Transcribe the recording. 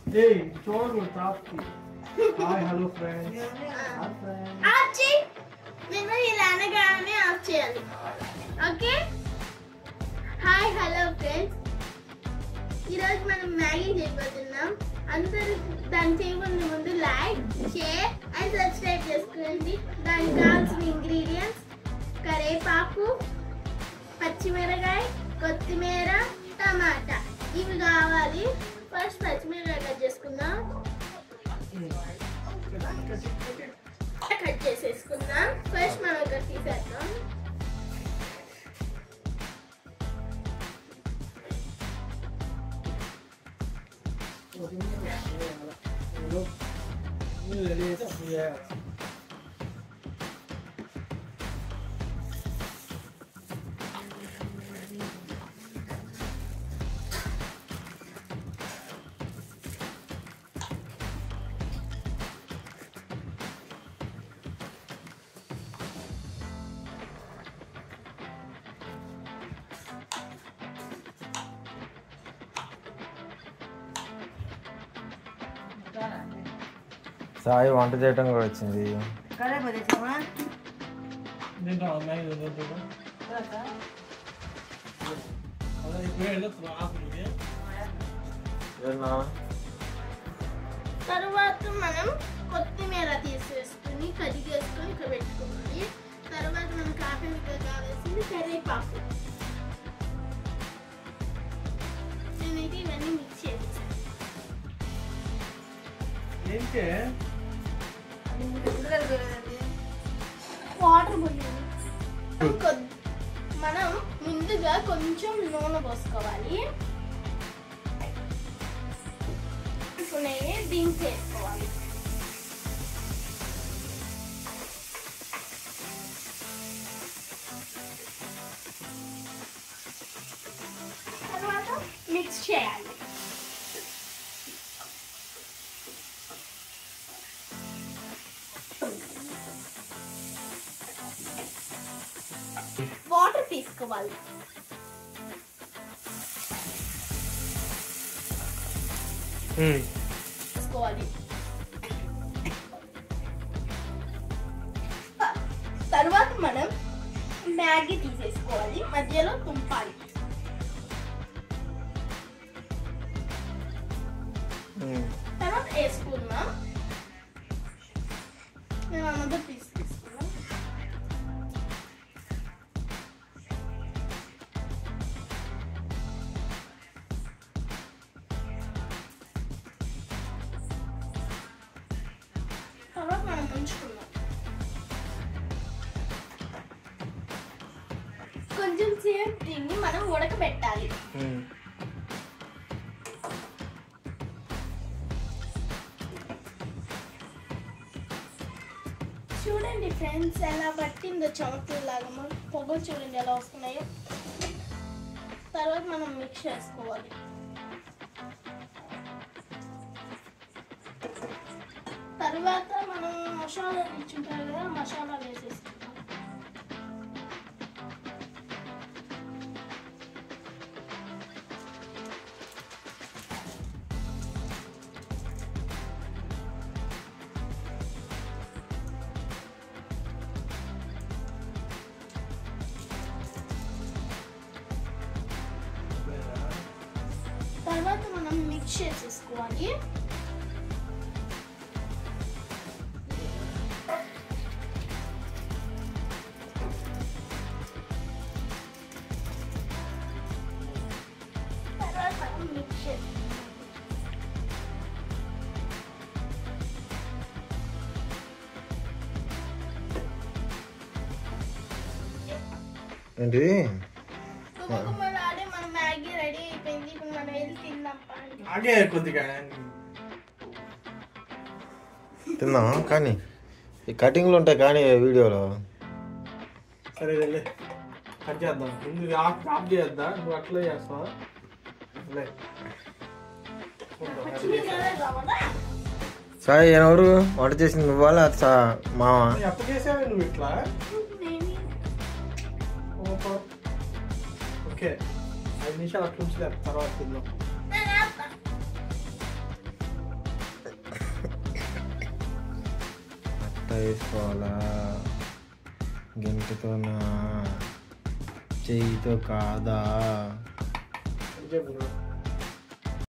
ఏయ్ చూడకూడదు టాప్కి hi hello friends hi friends off చేయి నేను ఇలా అనగానే ఆఫ్ చేయాలి ఓకే హాయ్ హలో ఫ్రెండ్స్ ఈరోజు మనం మ్యాగీ చేయబోతున్నాం అందరూ దాన్ని చేయబోయే ముందు లైక్ షేర్ అండ్ సబ్స్క్రైబ్ చేసుకోండి దానికి కావాల్సిన ఇంగ్రీడియంట్స్ కరేపాకు పచ్చిమిరకాయ కొత్తిమీర టమాటా ఇవి కావాలి ఫస్ట్ పచ్చిమిరకాయ కట్ చేసుకుందాం కట్ చేసేసుకుందాం ఫస్ట్ మనం ఇక్కడ తీసేద్దాం రెడీ అయితే అప్పుడు చేయాలి సాయి వంట చేయటం కూడా వచ్చింది నేను మ్యాగీ వద్దు అదే ఇప్పుడే వెళ్ళొచ్చు ఆకులకి తర్వాత మనం కొత్తిమీర తీసేసుకుని కడిగేసుకొని ఇక్కడ పెట్టుకోవాలి తర్వాత మనం కాఫీగా కావాల్సింది కరివేపాకు నేనైతే ఇవన్నీ మిక్స్ చేసేసాను ఏంటే వాటర్ పోయాలి కొద్- మనం ముందుగా కొంచెం నూనె పోసుకోవాలి ఇప్పుడు నేను దీనికి వేసుకోవాలి తర్వాత మిక్స్ చేయాలి వాటర్ తీసుకోవాలి తీసుకోవాలి త- తర్వాత మనం మ్యాగీ తీసేసుకోవాలి మధ్యలో తుంపాలి తర్వాత వేసుకుందాం నేను అన్నది పీస్ తీసుకున్నాం తర్వాత మనం ఉంచుకుందాం కొంచెం సేపు దీన్ని మనం ఉడకబెట్టాలి చూడండి ఫ్రెండ్స్ ఎలా పట్టిందో చెమటలాగా మన పొగలు చూడండి ఎలా వస్తున్నాయో తర్వాత మనం మిక్స్ చేసుకోవాలి తర్వాత మనం మసాలా ఇచ్చుంటారు కదా మసాలా వేసేసుకుంటాం తర్వాత మనం మిక్స్ చేసేసుకోవాలి తర్వాత మనం మిక్స్ చేసుకోవాలి ఏంటి కుమ్మకుమ్మలాడే మన మ్యాగీ రెడీ అయిపోయింది ఇప్పుడు మనం వెళ్ళి తిందాం పండి ఆగే కొద్దిగా తిందాం కానీ ఈ కటింగ్లు ఉంటాయి కానీ వీడియోలో సరే వెళ్ళి కట్ చేద్దాం ముందు ఆఫ్ ఆఫ్ చేద్దాం నువ్వు అట్లే చేస్తావా లే పచ్చిమిరపకాయలు కావాలా సాయి ఎవరు వంట చేసింది నువ్వా లేకపోతే సా- మావా ఎప్పుడు చేసావే నువ్వు ఇట్లా నేను ఓహో. ఓకే ఐదు నిమిషాలు అట్లా ఉంచలేదు తర్వాత తిందాం నేను వేస్తా. వేసుకోవాలా గెంటుతోనా చెయ్యితో కాదా చెప్పు